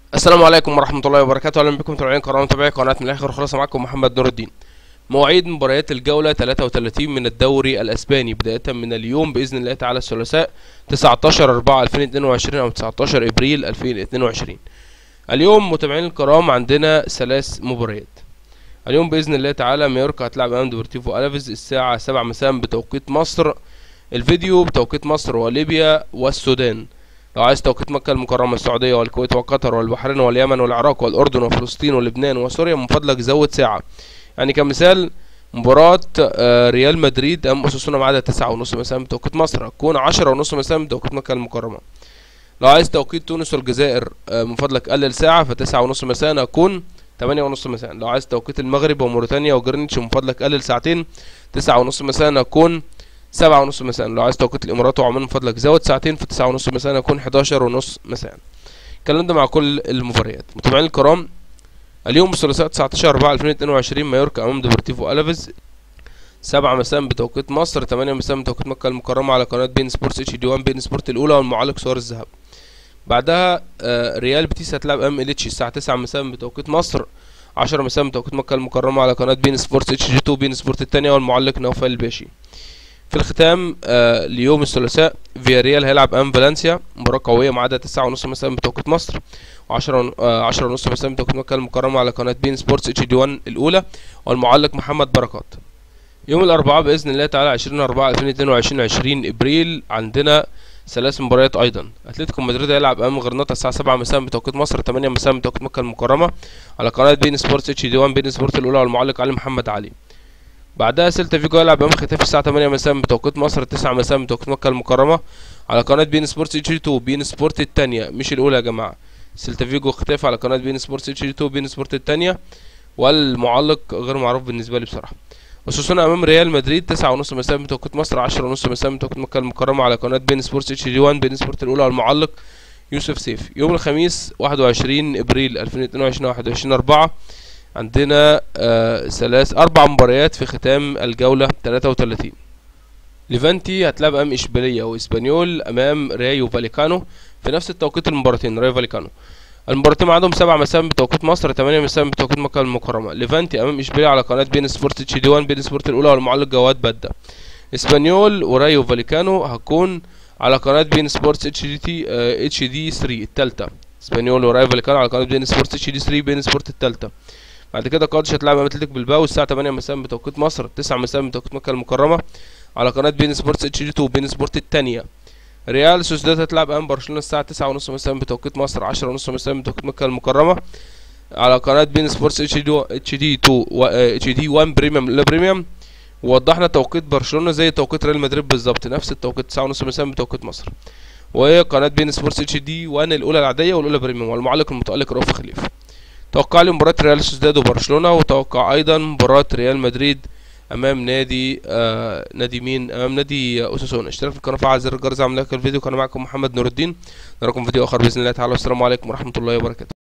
السلام عليكم ورحمة الله وبركاته أهلا بكم متابعين قناة متابعي قناة من الآخر خلاص معاكم محمد نور الدين مواعيد مباريات الجولة 33 من الدوري الأسباني بداية من اليوم بإذن الله تعالى الثلاثاء 19 4 2022 أو 19 إبريل 2022 اليوم متابعين الكرام عندنا ثلاث مباريات اليوم بإذن الله تعالى مايوركا هتلعب أمام ديبورتيفو ألافيز الساعة 7 مساء بتوقيت مصر الفيديو بتوقيت مصر وليبيا والسودان لو عايز توقيت مكة المكرمة السعودية والكويت وقطر والبحرين واليمن والعراق والأردن وفلسطين ولبنان وسوريا من فضلك زود ساعة يعني كمثال مباراة آه، ريال مدريد أمام أساسونا ميعادها تسعة ونص مساء بتوقيت مصر هتكون عشرة ونص مساء بتوقيت مكة المكرمة لو عايز توقيت تونس والجزائر آه، من فضلك قلل ساعة فتسعة ونص مساء هتكون تمانية ونص مساء لو عايز توقيت المغرب وموريتانيا وجرينتش من فضلك قلل ساعتين تسعة ونص مساء هتكون سبعة ونص مساء لو عايز توقيت الامارات وعمان من فضلك زود ساعتين في تسعة ونص مساء يكون حداشر ونص مساء الكلام ده مع كل المباريات متابعين الكرام اليوم الثلاثاء 19 4 2022 مايوركا امام ديبورتيفو الافيز سبعة مساء بتوقيت مصر تمانية مساء بتوقيت مكة المكرمة على قناة بين سبورتس اتش دي 1 بين سبورت الأولى والمعلق صور الذهب بعدها آه، ريال بيتيس هتلعب ام اليتشي الساعة تسعة مساء بتوقيت مصر عشرة مساء بتوقيت مكة المكرمة على قناة بين سبورتس اتش دي 2 بين سبورت التانية والمعلق نوفل الباشي في الختام آه اليوم الثلاثاء فياريال هيلعب امام فالنسيا مباراة قوية ميعادها تسعة ونص مساء بتوقيت مصر وعشرة آه عشرة ونص مساء بتوقيت مكة المكرمة على قناة بين سبورتس اتش دي 1 الأولى والمعلق محمد بركات يوم الأربعاء بإذن الله تعالى عشرين أربعة ألفين اتنين وعشرين عشرين إبريل عندنا ثلاث مباريات أيضا أتلتيكو مدريد هيلعب أمام غرناطة الساعة سبعة مساء بتوقيت مصر تمانية مساء بتوقيت مكة المكرمة على قناة بين سبورتس اتش دي 1 بين سبورت الأولى والمعلق علي محمد علي بعدها سيلتا فيجو هيلعب امام ختافي الساعة 8 مساء بتوقيت مصر 9 مساء بتوقيت مكة المكرمة على قناة بين سبورتس اتش 2 بين سبورت التانية مش الأولى يا جماعة سيلتا فيجو ختافي على قناة بين سبورتس اتش 2 بين سبورت التانية والمعلق غير معروف بالنسبة لي بصراحة وسوسونا امام ريال مدريد 9 ونص مساء بتوقيت مصر 10 ونص مساء بتوقيت مكة المكرمة على قناة بين سبورتس اتش دي 1 بين سبورت الأولى والمعلق يوسف سيف يوم الخميس 21 ابريل 2022 21 4 عندنا آه ثلاث اربع مباريات في ختام الجولة 33 ليفانتي هتلعب امام اشبيلية واسبانيول امام ريايو فاليكانو في نفس التوقيت المباراتين ريايو فاليكانو المباراتين عندهم سبعة مساء بتوقيت مصر تمانية مساء بتوقيت مكة المكرمة ليفانتي امام اشبيلية على قناة بين سبورت اتش دي 1 بين سبورت الاولى والمعلق جواد بدة اسبانيول ورايو فاليكانو هتكون على قناة بين سبورتس اتش دي تي اتش دي 3 التالتة اسبانيول ورايو فاليكانو على قناة بين سبورتس اتش دي 3 بين سبورت التالتة بعد كده قادش هتلعب امام اتلتيك بالباو الساعة 8 مساء بتوقيت مصر 9 مساء بتوقيت مكة المكرمة على قناة بين سبورتس اتش دي 2 بين سبورت التانية ريال سوسيداد هتلعب امام برشلونة الساعة 9 ونص مساء بتوقيت مصر 10 ونص مساء بتوقيت مكة المكرمة على قناة بين سبورتس اتش دي اتش دي 2 اتش دي 1 بريميوم لا بريميوم ووضحنا توقيت برشلونة زي توقيت ريال مدريد بالظبط نفس التوقيت 9 ونص مساء بتوقيت مصر وهي قناة بين سبورتس اتش دي 1 الأولى العادية والأولى بريميوم والمعلق المتألق رؤوف خليف توقع لي مباراة ريال سوسيداد وبرشلونة وتوقع أيضا مباراة ريال مدريد أمام نادي آه نادي مين أمام نادي آه، أوساسونا اشترك في القناة فعل زر الجرس اعمل لايك الفيديو كان معكم محمد نور الدين نراكم في فيديو آخر بإذن الله تعالى والسلام عليكم ورحمة الله وبركاته